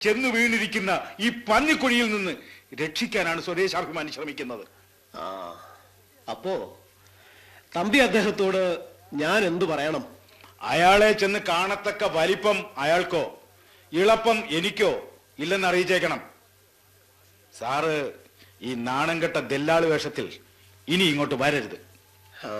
ചെന്ന് വീണിരിക്കുന്ന ഈ പന്നിക്കുഴിയിൽ നിന്ന് രക്ഷിക്കാനാണ് സ്വദേശാഭിമാനി ശ്രമിക്കുന്നത് ആ അപ്പോ തമ്പി അദ്ദേഹത്തോട് ഞാൻ എന്തു പറയണം അയാളെ ചെന്ന് കാണത്തക്ക വലിപ്പം അയാൾക്കോ ഇളപ്പം എനിക്കോ ഇല്ലെന്ന് അറിയിച്ചേക്കണം സാറ് ഈ നാണം കെട്ട ദല്ലാള് വേഷത്തിൽ ഇനി ഇങ്ങോട്ട് വരരുത് ആ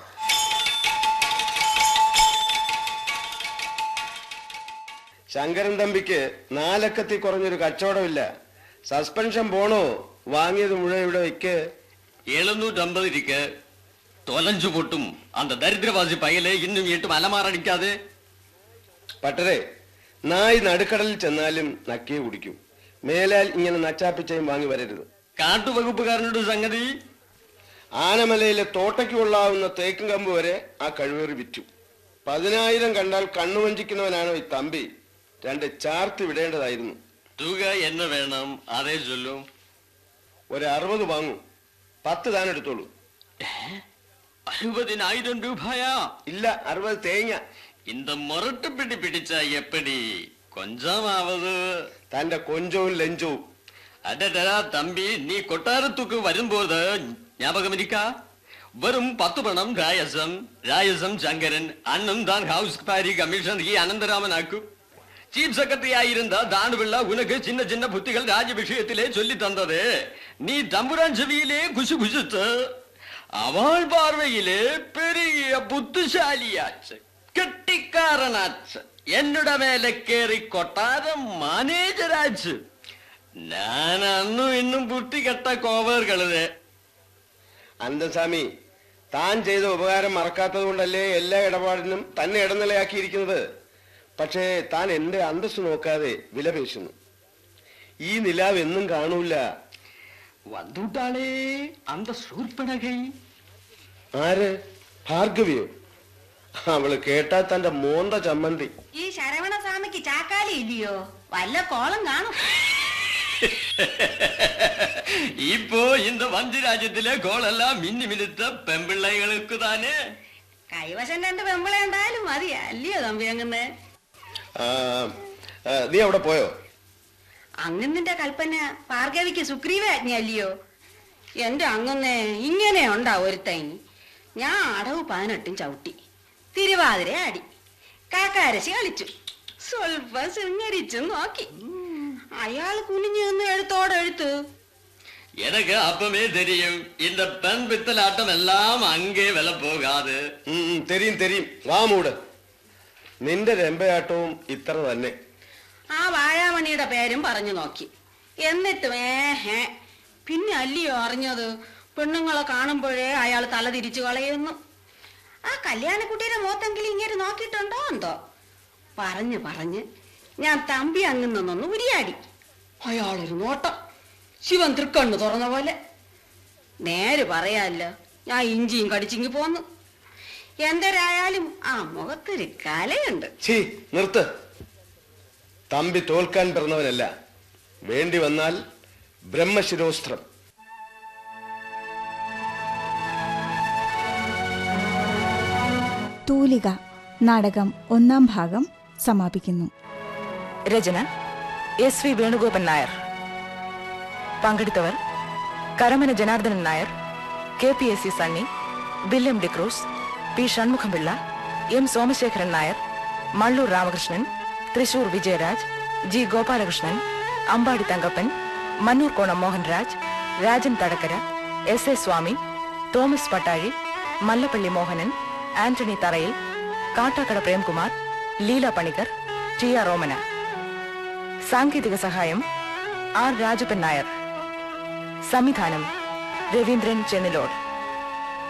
ശങ്കരൻ തമ്പിക്ക് നാലക്കത്തി കുറഞ്ഞൊരു കച്ചവടമില്ല സസ്പെൻഷൻ പോണോ വാങ്ങിയത് മുഴുവൻ ഇവിടെ വെക്ക് எழுநூற்றம்பது இருக்கு தொலைஞ்சு போட்டும் அந்த தரித்திரவாசி பயலே இன்னும் எட்டும் அலமாரடிக்காது പട്ടരെ നായി നടുക്കടലിൽ ചെന്നാലും നക്കിയെ കുടിക്കും മേലാൽ ഇങ്ങനെ നച്ചാപ്പിച്ചയും വാങ്ങി വരരുത് കാട്ടു വകുപ്പുകാരനോട് സംഗതി ആനമലയിലെ തോട്ടയ്ക്ക് കൊള്ളാവുന്ന തേക്കും കമ്പ് വരെ ആ കഴിവേറി വിറ്റു പതിനായിരം കണ്ടാൽ കണ്ണുവഞ്ചിക്കുന്നവനാണോ ഈ തമ്പി രണ്ട് ചാർത്ത് വിടേണ്ടതായിരുന്നു തുക என்ன വേണം അതേ ചൊല്ലും ഒരു അറുപത് വാങ്ങൂ പത്ത് താൻ എടുത്തോളൂ അറുപതിനായിരം രൂപയാ ഇല്ല അറുപത് തേങ്ങ இந்த முரட்டு பிடி பிடிச்சா எப்படி கொஞ்சமாவது തന്റെ കൊഞ്ചവും ലഞ്ചവും அடடா தம்பி நீ கொட்டாரத்துக்கு வரும்போது ஞாபகம் இருக்கா வெறும் பத்து பணம் ராயசம் ராயசம் சங்கரன் அண்ணன் தான் ஹவுஸ் பாரி கமிஷன் இ அனந்தராமன் ஆக்கு சீஃப் செக்ரட்டரி ஆயிருந்த தானுபிள்ளா உனக்கு சின்ன சின்ன புத்திகள் ராஜ விஷயத்திலே சொல்லி தந்தது நீ தம்புரான் செவியிலே குசு குசுத்து அவள் பார்வையிலே பெரிய புத்திசாலியாச்சு கெட்டிக்காரனாச்சு என்னோட மேல கேറി கொட்டாரம் മാനേജരാച്ച് ഞാൻ അന്നും ഇന്നും ബുദ്ധി കെട്ട കോവറുകളത് അന്തസ്വാമി താൻ ചെയ്ത ഉപകാരം മറക്കാത്തത് കൊണ്ടല്ലേ എല്ലാ ഇടപാടിനും തന്നെ ഇടനിലയാക്കിയിരിക്കുന്നത് പക്ഷേ താൻ എന്റെ അന്തസ് നോക്കാതെ വില പേശുന്നു ഈ നിലാവ് എന്നും കാണൂല வந்துட்டாளே அந்த சூர்பனகை ആര് ഭാർഗവിയോ അവള് കേട്ടാ തന്റെ മോന്ത ചമ്മന്തി ഈ ശരവണ സ്വാമിക്ക് ചാക്കാലി ഇല്ലയോ വല്ല കോളം കാണും இப்போ இந்த வஞ்சி രാജ്യത്തിലെ ഗോളെല്ലാം മിന്നി മിനുത്ത പെമ്പിള്ളൈകൾക്ക് താനേ കൈവശം രണ്ട് പെമ്പിളെ ഉണ്ടായാലും മതി അല്ലയോ തമ്പി അങ്ങന്ന് ആ, ആ, നീ അവിടെ പോയോ അങ്ങന്നിന്റെ കൽപ്പന ഭാർഗവിക്ക് സുഗ്രീവ ആജ്ഞ അല്ലയോ എന്റെ അങ്ങന്നെ ഇങ്ങനെ ഉണ്ടാ ഒരുത്തൈ ഞാൻ അടവ് പതിനെട്ടും ചവിട്ടി തിരുവാതിര ആടി കാക്കാരശി കളിച്ചു സ്വൽപ്പം ശൃംഗരിച്ചു നോക്കി അയാൾ കുനിഞ്ഞു നിന്ന് എഴുത്തോടെ എഴുത്ത് எனக்கு அப்பவே தெரியும் இந்த பெண் பித்தலாட்டம் எல்லாம் அங்கே வில போகாது ഉം, ഉം, തെരിയും തെരിയും വാ മൂട് നിന്റെ രമ്പയാട്ടവും ഇത്ര തന്നെ ആ വാഴാമണിയുടെ പേരും പറഞ്ഞു നോക്കി എന്നിട്ടും ഏഹേ പിന്നെ അല്ലയോ അറിഞ്ഞത് പെണ്ണുങ്ങളെ കാണുമ്പോഴേ അയാൾ തല തിരിച്ചു കളയുന്നു ആ കല്യാണക്കുട്ടിയുടെ മുഖത്തെങ്കിലും ഇങ്ങനെ നോക്കിയിട്ടുണ്ടോ എന്തോ പറഞ്ഞു പറഞ്ഞ് ഞാൻ തമ്പി അങ്ങുന്നൊന്ന് ഉരിയാടി അയാളൊരു നോട്ടം ശിവൻ തൃക്കണ്ണു തുറന്ന പോലെ നേര് പറയാല്ല ഞാൻ ഇഞ്ചിയും കടിച്ചിങ്ങി പോന്നു എന്തരായാലും ആ മുഖത്തൊരു കലയുണ്ട് ഛീ നിർത്ത് തമ്പി തോൽക്കാൻ പിറന്നവനല്ല വേണ്ടി വന്നാൽ ബ്രഹ്മശിരോസ്ത്രം തൂലിക നാടകം ഒന്നാം ഭാഗം സമാപിക്കുന്നു രചന എസ് വി വേണുഗോപൻ നായർ പങ്കെടുത്തവർ Karamana Janardhanan Nair K P S C Sunny William D'Cruz P Shanmugampillai M Somasekharan Nair Malloor Ramakrishnan Thrissur Vijayaraj G Gopalakrishnan Ambadi Thankappan Mannoor Konam Mohanraj Rajan Thadakkara S A Swami Thomas Pattazhi Mallappally Mohanan Antony Tharayil Kattakada Premkumar Leela Panicker T R Romana സാങ്കേതിക സഹായം ആർ രാജപ്പൻ നായർ സംവിധാനം രവീന്ദ്രൻ ചെന്നിലോട്